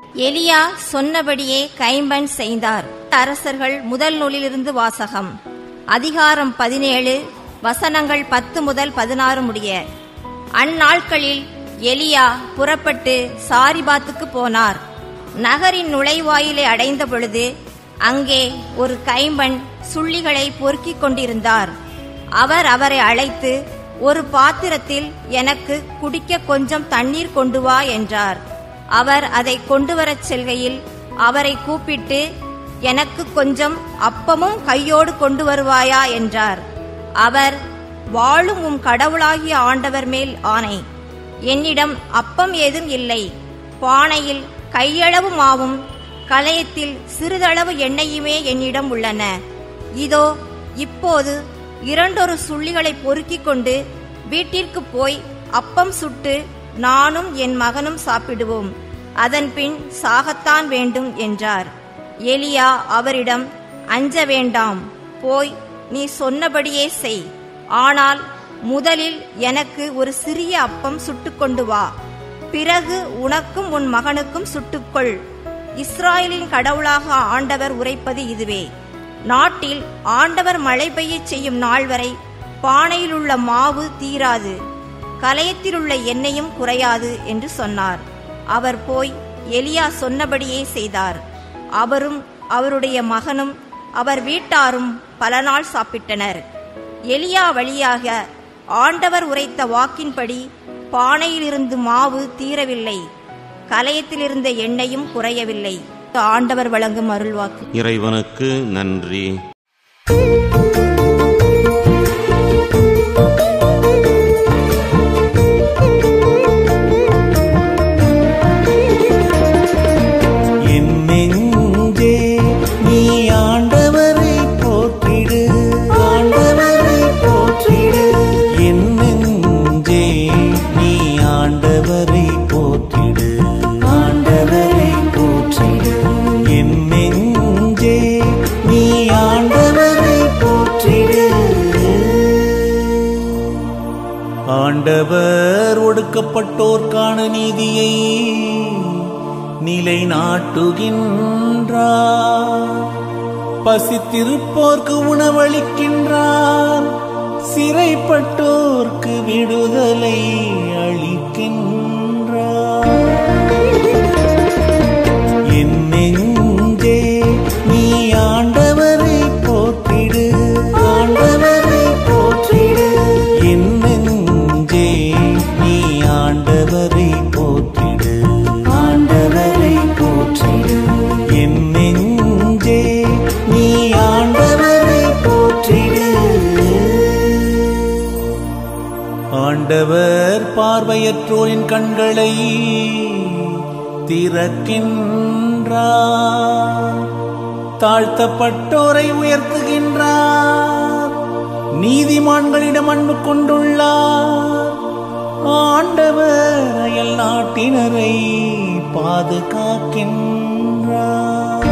எலியா சொன்னபடியே கைம்பன் செய்தார் அரசர்கள் முதல் நூலிலிருந்து வாசகம் அதிகாரம் பதினேழு வசனங்கள் பத்து முதல் பதினாறு முடிய அந்நாட்களில் எலியா புறப்பட்டு சாரிபாத்துக்கு போனார் நகரின் நுழைவாயிலை அடைந்த பொழுது அங்கே ஒரு கைம்பன் சுள்ளிகளை பொறுக்கிக் கொண்டிருந்தார் அவர் அவரை அழைத்து ஒரு பாத்திரத்தில் எனக்கு குடிக்க கொஞ்சம் தண்ணீர் கொண்டு வா என்றார் அவர் அதை கொண்டு வரச் செல்கையில் அவரை கூப்பிட்டு எனக்கு கொஞ்சம் அப்பமும் கையோடு கொண்டு வருவாயா என்றார் அவர் வாழும் உம் கடவுளாகிய ஆண்டவர் மேல் ஆணை என்னிடம் அப்பம் ஏதும் இல்லை பானையில் கையளவு மாவும் கலயத்தில் சிறிதளவு எண்ணெயுமே என்னிடம் உள்ளன இதோ இப்போது இரண்டொரு சுள்ளிகளை பொறுக்கிக் கொண்டு வீட்டிற்கு போய் அப்பம் சுட்டு நானும் என் மகனும் சாப்பிடுவோம் அதன்பின் சாகத்தான் வேண்டும் என்றார் எலியா அவரிடம் அஞ்ச வேண்டாம் போய் நீ சொன்னபடியே செய் ஆனால் முதலில் எனக்கு ஒரு சிறிய அப்பம் சுட்டுக்கொண்டு வா பிறகு உனக்கும் உன் மகனுக்கும் சுட்டுக்கொள் இஸ்ராயலின் கடவுளாக ஆண்டவர் உரைப்பது இதுவே நாட்டில் ஆண்டவர் மழை பெய்யச் செய்யும் நாள் வரை பானையில் உள்ள மாவு தீராது கலயத்தில் உள்ள எண்ணெயும் குறையாது என்று சொன்னார் அவர் போய் எலியா சொன்னபடியே செய்தார் அவரும் அவருடைய மகனும் அவர் வீட்டாரும் பல நாள் சாப்பிட்டனர் எலியா வழியாக ஆண்டவர் உரைத்த வாக்கின்படி பானையிலிருந்து மாவு தீரவில்லை கலயத்திலிருந்த எண்ணெயும் குறையவில்லை ஆண்டவர் வழங்கும் அருள்வாக்கு இறைவனுக்கு நன்றி என் நெஞ்சே நீ ஆண்டவரை போற்றிடு ஆண்டவரை போற்றிடு என் நெஞ்சே நீ ஆண்டவரை போற்றிடு ஆண்டவரை போற்றிடு என் நெஞ்சே நீ ஆண்டவரை போற்றிடு ஆண்டவர் ஒடுக்கப்பட்டோர்க்கான நீதியை நிலைநாட்டுகின்றார் பசித்திருப்போர்க்கு உணவளிக்கின்றார் சிறைப்பட்டோர்க்கு விடுதலை அளிக்கின்றார் என் நெஞ்சே நீ ஆண்டவரை போற்றிடு ஆண்டவரை போற்றிடு என் நெஞ்சே நீ ஆண்டவரை போற்றிடு ஆண்டவரை போற்றிடு என் நெஞ்சே நீ ஆண்டவரை போற்றிடு ஆண்டவர் பார்வையற்றோரின் கண்களை திறக்கின்றார் தாழ்த்தப்பட்டோரை உயர்த்துகின்றார் நீதிமான்களிடம் அன்பு கொண்டுள்ளார் ஆண்டவர் அயல் நாட்டினரை பாதுகாக்கின்றார்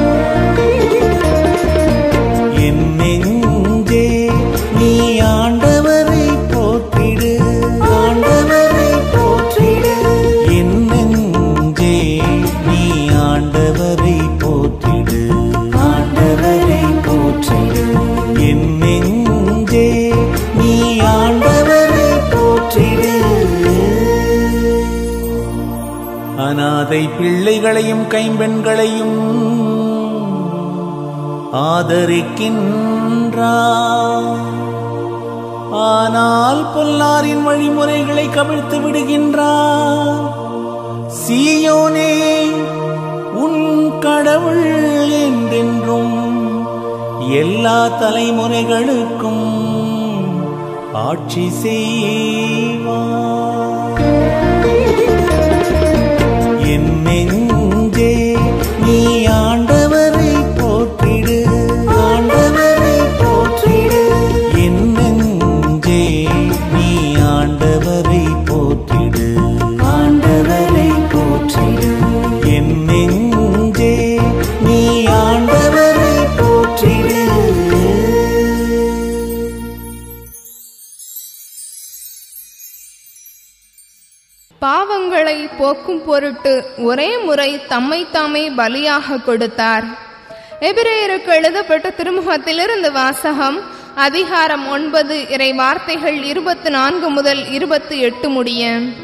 என் நெஞ்சே நீ ஆண்டவரை போற்றிடு ஆண்டவரை போற்றிடு என் நெஞ்சே நீ ஆண்டவரை போற்றிடு ஆண்டவரை போற்றிடு என் நெஞ்சே நீ ஆண்டவரை போற்றிடு அனாதை பிள்ளைகளையும் கைம்பெண்களையும் ஆதரிக்கின்றார் ஆனால் பொல்லாரின் வழிமுறைகளை கவிழ்த்து விடுகின்றார் சீயோனே உன் கடவுள் என்றென்றும் எல்லா தலைமுறைகளுக்கும் ஆட்சி செய்வார் என் நெஞ்சே நீ ஆண்டவரை போற்றிடு ஆண்டவரை போற்றிடு என் நெஞ்சே நீ ஆண்டவரை போற்றிடு ஆண்டவரை போற்றிடு என் நெஞ்சே நீ ஆண்டவரை போற்றிடு பாவங்களை போக்கும் பொருட்டு ஒரே முறை தம்மை தாமே பலியாக கொடுத்தார் எபிரேயருக்கு எழுதப்பட்ட திருமுகத்திலிருந்து வாசகம் அதிகாரம் ஒன்பது இறை வார்த்தைகள் இருபத்தி நான்கு முதல் இருபத்தி எட்டு முடிய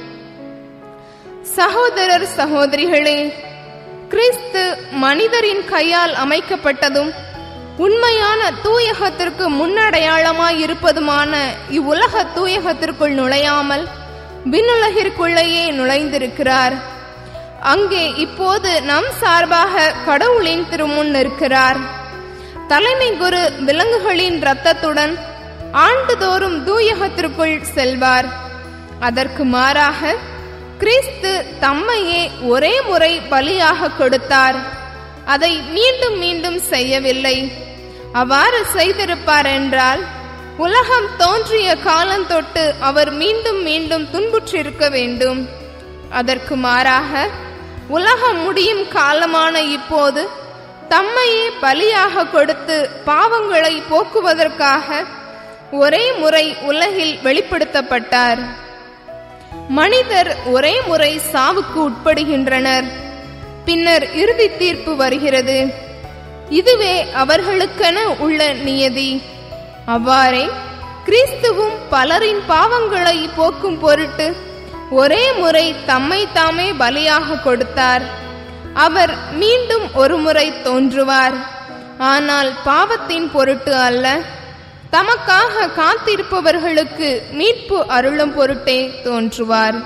சகோதரர் சகோதரிகளே கிறிஸ்து மனிதரின் கையால் அமைக்கப்பட்டதும் உண்மையான தூயகத்திற்கு முன்னடையாளமாய் இருப்பதுமான இவ்வுலக தூயகத்திற்குள் நுழையாமல் விண்ணுலகிற்குள்ளேயே நுழைந்திருக்கிறார் அங்கே இப்போது நம் சார்பாக கடவுளின் திருமுன் நிற்கிறார் தலைமை குரு விலங்குகளின் இரத்தத்துடன் ஆண்டுதோறும் தூயகத்திற்குள் செல்வார் அதற்கு மாறாக கிறிஸ்து தம்மையே ஒரே முறை பலியாக கொடுத்தார் அதை மீண்டும் மீண்டும் செய்யவில்லை அவ்வாறு செய்திருப்பார் என்றால் உலகம் தோன்றிய காலம் தொட்டு அவர் மீண்டும் மீண்டும் துன்புற்றிருக்க வேண்டும் அதற்கு மாறாக உலகம் முடியும் காலமான இப்போது தம்மையே பலியாக கொடுத்து பாவங்களை போக்குவதற்காக ஒரே முறை உலகில் வெளிப்படுத்தப்பட்டார் மனிதர் ஒரே முறை சாவுக்கு உட்படுகின்றனர் பின்னர் இறுதி தீர்ப்பு வருகிறது இதுவே அவர்களுக்கென உள்ள நியதி அவ்வாறே கிறிஸ்துவும் பலரின் பாவங்களை போக்கும் பொருட்டு ஒரே முறை தம்மை தாமே பலியாக கொடுத்தார் அவர் மீண்டும் ஒரு முறை தோன்றுவார் ஆனால் பாவத்தின் பொருட்டு அல்ல தமக்காக காத்திருப்பவர்களுக்கு மீட்பு அருளும் பொருட்டே தோன்றுவார்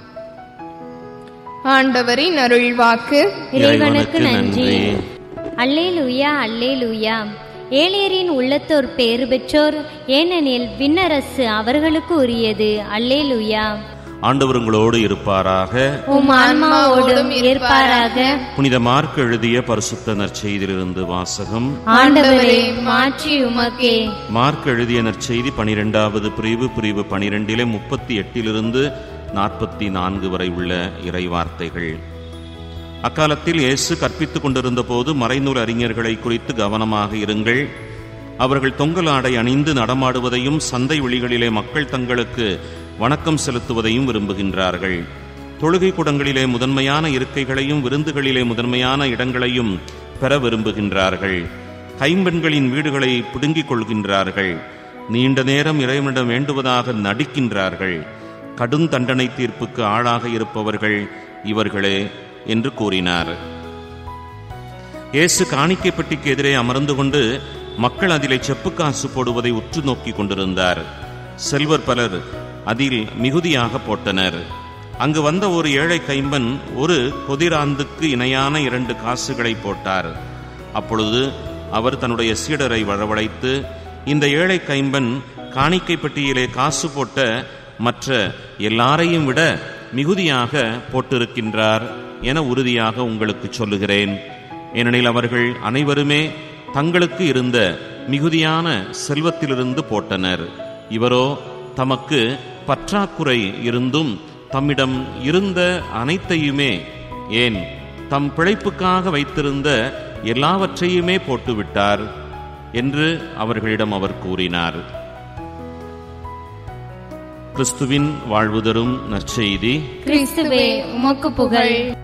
ஆண்டவரின் அருள்வாக்கு இறைவனுக்கு நன்றி அல்லேலூயா அல்லேலூயா ஏழையரின் உள்ளத்தோர் பேறு பெற்றோர் ஏனெனில் விண்ணரசு அவர்களுக்கு உரியது அல்லேலூயா ஆண்டவர் உங்களோடு இருப்பாராக உம் ஆன்மாவோடும் இருப்பாராக புனித மார்க் எழுதிய பரிசுத்த நற்செய்தியிலிருந்து வாசகம் ஆண்டவரே மாற்றி உமக்கே மார்க் எழுதிய நற்செய்தி பனிரெண்டாவது பிரிவு பிரிவு பனிரெண்டிலே முப்பத்தி எட்டிலிருந்து நாற்பத்தி நான்கு வரை உள்ள இறை வார்த்தைகள் அக்காலத்தில் இயேசு கற்பித்துக் கொண்டிருந்த போது மறைநூல் அறிஞர்களை குறித்து கவனமாக இருங்கள் அவர்கள் தொங்கல் ஆடை அணிந்து நடமாடுவதையும் சந்தை வெளிகளிலே மக்கள் தங்களுக்கு வணக்கம் செலுத்துவதையும் விரும்புகின்றார்கள் தொழுகை கூடங்களிலே முதன்மையான இருக்கைகளையும் விருந்துகளிலே முதன்மையான இடங்களையும் பெற விரும்புகின்றார்கள் கைம்பெண்களின் வீடுகளை பிடுங்கிக் கொள்கின்றார்கள் நீண்ட நேரம் இறைவனிடம் வேண்டுவதாக நடிக்கின்றார்கள் கடும் தண்டனை தீர்ப்புக்கு ஆளாக இருப்பவர்கள் இவர்களே என்று கூறினார் இயேசு காணிக்கை பெட்டிக்கு எதிரே அமர்ந்து கொண்டு மக்கள் அதிலே செப்புக்காசு போடுவதை உற்று நோக்கிக் கொண்டிருந்தார் செல்வர் பலர் அதில் மிகுதியாக போட்டனர் அங்கு வந்த ஒரு ஏழை கைம்பன் ஒரு கொதிராந்துக்கு இணையான இரண்டு காசுகளை போட்டார் அப்பொழுது அவர் தன்னுடைய சீடரை வரவழைத்து இந்த ஏழை கைம்பன் காணிக்கை பெட்டியிலே காசு போட்ட மற்ற எல்லாரையும் விட மிகுதியாக போட்டிருக்கின்றார் என உறுதியாக உங்களுக்கு சொல்லுகிறேன் ஏனெனில் அவர்கள் அனைவருமே தங்களுக்கு இருந்த மிகுதியான செல்வத்திலிருந்து போட்டனர் இவரோ தமக்கு பற்றாக்குறை இருந்தும் தம்மிடம் இருந்த அனைத்தையுமே ஏன் தம் பிழைப்புக்காக வைத்திருந்த எல்லாவற்றையுமே போட்டுவிட்டார் என்று அவர்களிடம் அவர் கூறினார் கிறிஸ்துவின் வாழ்வு தரும் நற்செய்தி கிறிஸ்துவே உமக்கு புகழ்